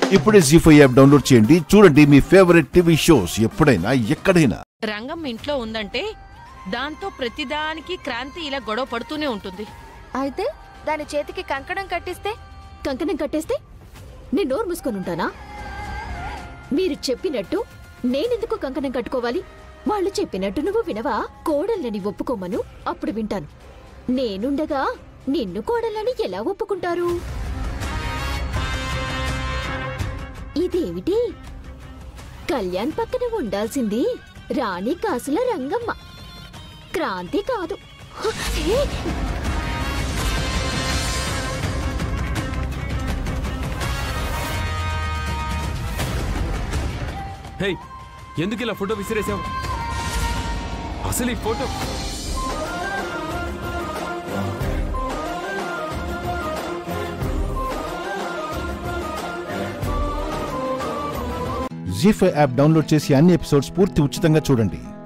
ఇప్పుడే G five app download చేయండి చూడండి మీ ఫేవరెట్ టీవీ షోస్ ఎప్పుడైనా ఎక్కడైనా రంగం ఇంట్లో ఉందంటే దాంతో ప్రతిదానికి క్రాంతి ఇలా గొడవ పడుతూనే ఉంటుంది అయితే దాని చేతికి కంకణం కట్టిస్తే కంకణం కట్టేస్తే నేను నోరు మూసుకొని ఉంటానా మీరు చెప్పినట్టు నేనెందుకు కంకణం కట్టుకోవాలి వాళ్ళు చెప్పినట్టు నువ్వు వినవా కోడళ్ళని ఒప్పుకోమను అప్పుడు వింటాను నేనుండగా నిన్ను కోడళ్ళని ఎలా ఒప్పుకుంటారు ఇదేమిటి కళ్యాణ్ పక్కన ఉండాల్సింది రాణి కాసుల రంగమ్మ క్రాంతి కాదు ఏ! హే ఎందుకు ఇలా ఫోటో విసిరేసావు అసలు ఈ photo Zee five app download చేసి అన్ని ఎపిసోడ్స్ పూర్తి ఉచితంగా చూడండి